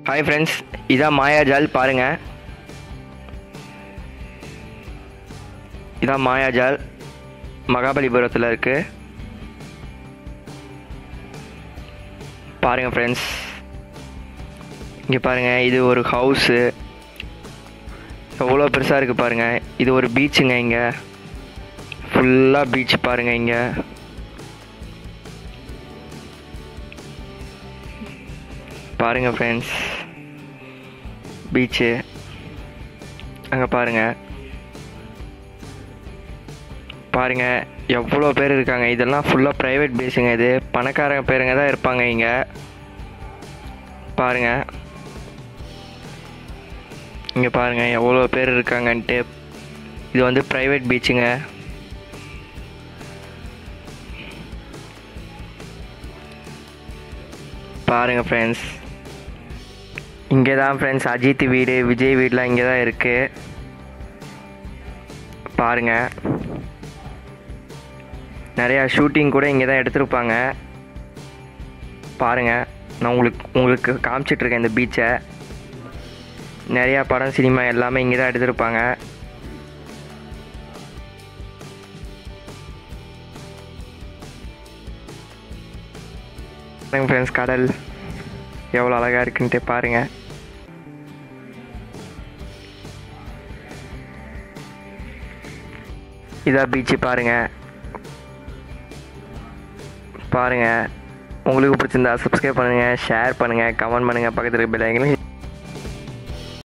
hi friends இதான் மாயாஜால் பாருங்க இதான் மாயாஜால் மகாபலிபுரத்தில் இருக்கு பாருங்க ஃப்ரெண்ட்ஸ் இங்கே பாருங்க இது ஒரு ஹவுஸு எவ்வளோ பெருசாக இருக்குது பாருங்க இது ஒரு பீச்சுங்க இங்கே ஃபுல்லாக பீச் பாருங்க இங்கே பாருங்க ஃப்ரெண்ட்ஸ் பீச்சு அங்கே பாருங்க பாருங்க எவ்வளோ பேர் இருக்காங்க இதெல்லாம் ஃபுல்லாக ப்ரைவேட் பேஸுங்க இது பணக்காரங்க பேருங்க தான் இருப்பாங்க இங்கே பாருங்க இங்கே பாருங்க எவ்வளோ பேர் இருக்காங்கன்ட்டு இது வந்து ப்ரைவேட் பீச்சுங்க பாருங்க ஃப்ரெண்ட்ஸ் இங்கே தான் ஃப்ரெண்ட்ஸ் அஜித் வீடு விஜய் வீடுலாம் இங்கே தான் இருக்குது பாருங்க நிறையா ஷூட்டிங் கூட இங்கே தான் எடுத்திருப்பாங்க பாருங்க நான் உங்களுக்கு உங்களுக்கு காமிச்சிட்ருக்கேன் இந்த பீச்சை நிறையா படம் சினிமா எல்லாமே இங்கே தான் எடுத்திருப்பாங்க ஃப்ரெண்ட்ஸ் கடல் எவ்வளோ அழகாக இருக்குன்ட்டு பாருங்கள் இதான் பீச்சு பாருங்க பாருங்க உங்களுக்கு பிடிச்சிருந்தா சப்ஸ்கிரைப் பண்ணுங்கள் ஷேர் பண்ணுங்கள் கமெண்ட் பண்ணுங்கள் பக்கத்தில் பெல் ஐக்கனையும்